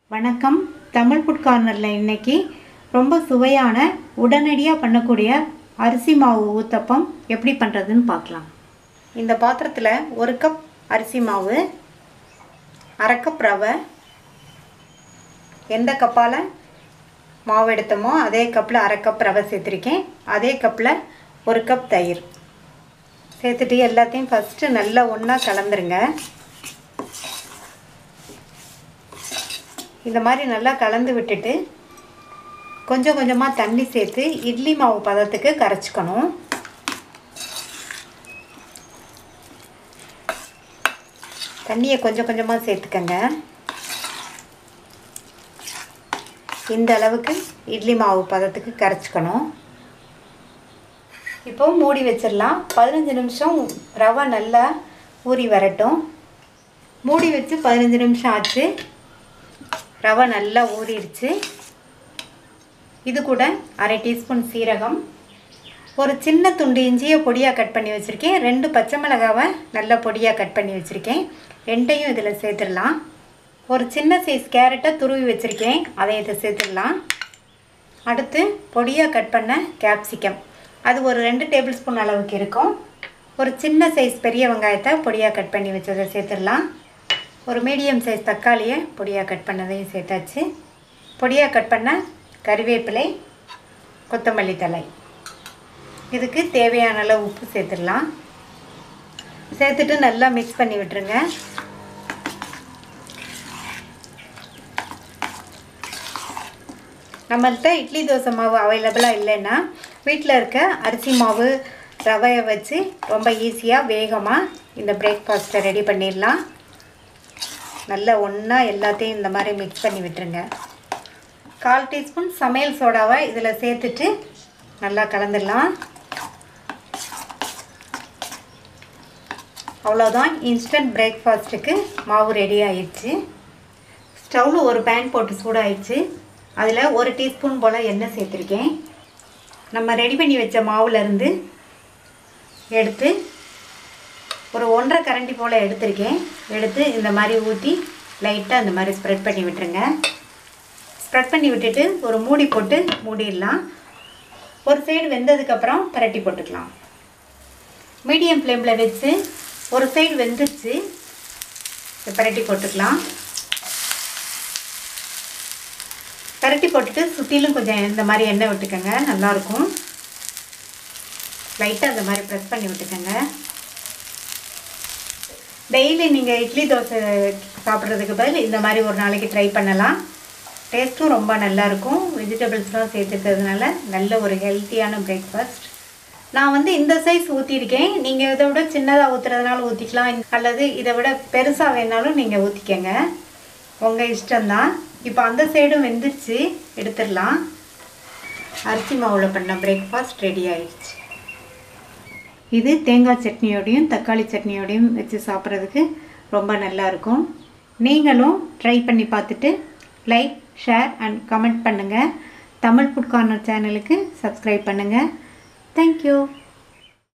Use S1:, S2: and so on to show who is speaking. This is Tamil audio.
S1: வணக்கம் தமிழ் ஃபுட் கார்னரில் இன்னைக்கு ரொம்ப சுவையான உடனடியாக பண்ணக்கூடிய அரிசி மாவு ஊத்தப்பம் எப்படி பண்ணுறதுன்னு பார்க்கலாம் இந்த பாத்திரத்தில் ஒரு கப் அரிசி மாவு அரை கப் ரவை எந்த கப்பால் மாவு எடுத்தோமோ அதே கப்பில் அரை கப் ரவை சேர்த்துருக்கேன் அதே கப்பில் ஒரு கப் தயிர் சேர்த்துட்டு எல்லாத்தையும் ஃபஸ்ட்டு நல்லா ஒன்றா கலந்துருங்க இந்த மாதிரி நல்லா கலந்து விட்டுட்டு கொஞ்சம் கொஞ்சமாக தண்ணி சேர்த்து இட்லி மாவு பதத்துக்கு கரைச்சிக்கணும் தண்ணியை கொஞ்சம் கொஞ்சமாக சேர்த்துக்கங்க இந்த அளவுக்கு இட்லி மாவு பதத்துக்கு கரைச்சிக்கணும் இப்போ மூடி வச்சிடலாம் பதினஞ்சு நிமிஷம் ரவை நல்லா ஊறி வரட்டும் மூடி வச்சு பதினஞ்சு நிமிஷம் ஆச்சு ரவை நல்லா ஊறிடுச்சு இது கூட அரை டீஸ்பூன் சீரகம் ஒரு சின்ன துண்டு இஞ்சியை பொடியாக கட் பண்ணி வச்சுருக்கேன் ரெண்டு பச்சை மிளகாவை நல்லா பொடியாக கட் பண்ணி வச்சுருக்கேன் ரெண்டையும் இதில் சேர்த்துடலாம் ஒரு சின்ன சைஸ் கேரட்டை துருவி வச்சுருக்கேன் அதை இதை சேர்த்துடலாம் அடுத்து பொடியாக கட் பண்ண கேப்சிகம் அது ஒரு ரெண்டு டேபிள் ஸ்பூன் அளவுக்கு இருக்கும் ஒரு சின்ன சைஸ் பெரிய வெங்காயத்தை பொடியாக கட் பண்ணி வச்சதை சேர்த்துடலாம் ஒரு மீடியம் சைஸ் தக்காளியை பொடியாக கட் பண்ணதையும் சேர்த்தாச்சு பொடியாக கட் பண்ண கறிவேப்பிலை கொத்தமல்லி தழை இதுக்கு தேவையான அளவு உப்பு சேர்த்துடலாம் சேர்த்துட்டு நல்லா மிக்ஸ் பண்ணி விட்டுருங்க நம்மள்கிட்ட இட்லி தோசை மாவு அவைலபிளாக இல்லைன்னா வீட்டில் இருக்க அரிசி மாவு ரவையை வச்சு ரொம்ப ஈஸியாக வேகமாக இந்த பிரேக்ஃபாஸ்ட்டை ரெடி பண்ணிடலாம் நல்லா ஒன்றா எல்லாத்தையும் இந்த மாதிரி மிக்ஸ் பண்ணி விட்டுருங்க கால் டீஸ்பூன் சமையல் சோடாவை இதில் சேர்த்துட்டு நல்லா கலந்துடலாம் அவ்வளோதான் இன்ஸ்டன்ட் பிரேக்ஃபாஸ்ட்டுக்கு மாவு ரெடி ஆயிடுச்சு ஸ்டவ்வில் ஒரு பேன் போட்டு சூடாயிடுச்சு அதில் ஒரு டீஸ்பூன் போல் எண்ணெய் சேர்த்துருக்கேன் நம்ம ரெடி பண்ணி வச்ச மாவுலேருந்து எடுத்து ஒரு ஒன்றரை கரண்டி போல் எடுத்திருக்கேன் எடுத்து இந்த மாதிரி ஊற்றி லைட்டாக இந்த மாதிரி ஸ்ப்ரெட் பண்ணி விட்டுருங்க ஸ்ப்ரெட் பண்ணி விட்டுட்டு ஒரு மூடி போட்டு மூடிடலாம் ஒரு சைடு வெந்ததுக்கப்புறம் பரட்டி போட்டுக்கலாம் மீடியம் ஃப்ளேமில் வச்சு ஒரு சைடு வெந்துச்சு பரட்டி போட்டுக்கலாம் பரட்டி போட்டுட்டு சுற்றிலும் கொஞ்சம் இந்த மாதிரி எண்ணெய் விட்டுக்கோங்க நல்லாயிருக்கும் லைட்டாக இந்த மாதிரி ப்ரெஸ் பண்ணி விட்டுக்கோங்க டெய்லி நீங்கள் இட்லி தோசை சாப்பிட்றதுக்கு பதில் இந்த மாதிரி ஒரு நாளைக்கு ட்ரை பண்ணலாம் டேஸ்ட்டும் ரொம்ப நல்லாயிருக்கும் வெஜிடபிள்ஸ்லாம் சேர்த்துக்கிறதுனால நல்ல ஒரு ஹெல்த்தியான பிரேக்ஃபாஸ்ட் நான் வந்து இந்த சைஸ் ஊற்றிருக்கேன் நீங்கள் இதை விட சின்னதாக ஊற்றுறதுனால ஊற்றிக்கலாம் அல்லது இதை விட பெருசாக வேணாலும் நீங்கள் ஊற்றிக்கங்க உங்கள் இஷ்டம்தான் இப்போ அந்த சைடும் வெந்துருச்சு எடுத்துடலாம் அரிசி மாவில் பண்ண பிரேக்ஃபாஸ்ட் ரெடி ஆயிடுச்சு இது தேங்காய் சட்னியோடையும் தக்காளி சட்னியோடையும் வச்சு சாப்பிட்றதுக்கு ரொம்ப நல்லாயிருக்கும் நீங்களும் ட்ரை பண்ணி பார்த்துட்டு லைக் ஷேர் அண்ட் கமெண்ட் பண்ணுங்கள் தமிழ் ஃபுட் கார்னர் சேனலுக்கு சப்ஸ்கிரைப் பண்ணுங்கள் தேங்க்யூ